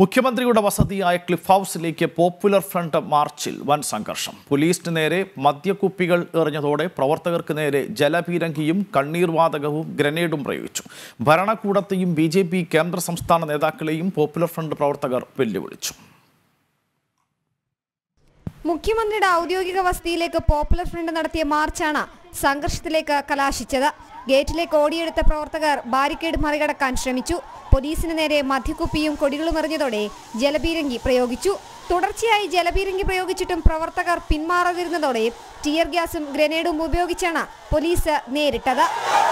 മുഖ്യമന്ത്രിയുടെ വസതിയായ ക്ലിഫ് ഹൗസിലേക്ക് പോപ്പുലർ ഫ്രണ്ട് മാർച്ചിൽ വൻ സംഘർഷം പോലീസിന് നേരെ മദ്യക്കുപ്പികൾ എറിഞ്ഞതോടെ പ്രവർത്തകർക്ക് നേരെ ജലപീരങ്കിയും കണ്ണീർവാതകവും ഗ്രനേഡും പ്രയോഗിച്ചു ഭരണകൂടത്തെയും ബി ജെ പി കേന്ദ്ര സംസ്ഥാന നേതാക്കളെയും പോപ്പുലർ ഫ്രണ്ട് പ്രവർത്തകർ വെല്ലുവിളിച്ചു മുഖ്യമന്ത്രിയുടെ ഔദ്യോഗിക വസതിയിലേക്ക് പോപ്പുലർ ഫ്രണ്ട് നടത്തിയ മാർച്ചാണ് സംഘർഷത്തിലേക്ക് കലാശിച്ചത് ഗേറ്റിലേക്ക് ഓടിയെടുത്ത പ്രവർത്തകർ ബാരിക്കേഡ് മറികടക്കാൻ ശ്രമിച്ചു പോലീസിന് നേരെ മദ്യക്കുപ്പിയും കൊടികളും എറിഞ്ഞതോടെ ജലപീരങ്കി പ്രയോഗിച്ചു തുടർച്ചയായി ജലപീരങ്കി പ്രയോഗിച്ചിട്ടും പ്രവർത്തകർ പിന്മാറാതിരുന്നതോടെ ടിയർ ഗ്യാസും ഗ്രനേഡും ഉപയോഗിച്ചാണ് പോലീസ് നേരിട്ടത്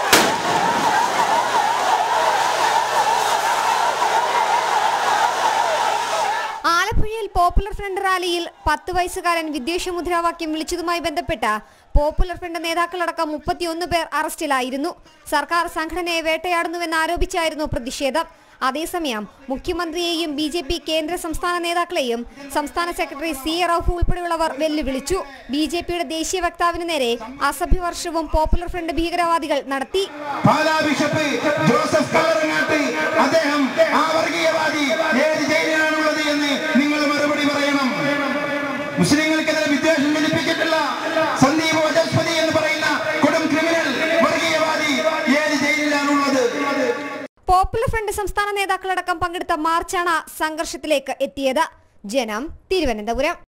ആലപ്പുഴയിൽ പോപ്പുലർ ഫ്രണ്ട് റാലിയിൽ പത്ത് വയസ്സുകാരൻ വിദ്വേഷ മുദ്രാവാക്യം വിളിച്ചതുമായി ബന്ധപ്പെട്ട് പോപ്പുലർ ഫ്രണ്ട് നേതാക്കളടക്കം മുപ്പത്തിയൊന്ന് പേർ അറസ്റ്റിലായിരുന്നു സർക്കാർ സംഘടനയെ വേട്ടയാടുന്നുവെന്ന് ആരോപിച്ചായിരുന്നു പ്രതിഷേധം അതേസമയം മുഖ്യമന്ത്രിയെയും ബി ജെ പി കേന്ദ്ര സംസ്ഥാന നേതാക്കളെയും സംസ്ഥാന സെക്രട്ടറി സി എ റൌഫ് ഉൾപ്പെടെയുള്ളവർ വെല്ലുവിളിച്ചു ബി ജെ പിയുടെ ദേശീയ വക്താവിന് നേരെ അസഭ്യവർഷവും പോപ്പുലർ ഫ്രണ്ട് ഭീകരവാദികൾ നടത്തി പാലാ ബിഷപ്പ് ജോസഫ് കല്ലറങ്ങാട്ട് അദ്ദേഹം ആ വർഗീയവാദി ഏത് ജയിലിലാണുള്ളത് എന്ന് നിങ്ങൾ മറുപടി പറയണം മുസ്ലിങ്ങൾക്കെതിരെ വിദ്വേഷം ജനിപ്പിച്ചിട്ടുള്ള സന്ദീപ് വചസ്പതി എന്ന് പറയുന്ന കൊടും ക്രിമിനൽ വർഗീയവാദി ഏത് ജയിലിലാണുള്ളത് പോപ്പുലർ ഫ്രണ്ട് സംസ്ഥാന നേതാക്കളടക്കം പങ്കെടുത്ത മാർച്ചാണ് സംഘർഷത്തിലേക്ക് എത്തിയത് ജനം തിരുവനന്തപുരം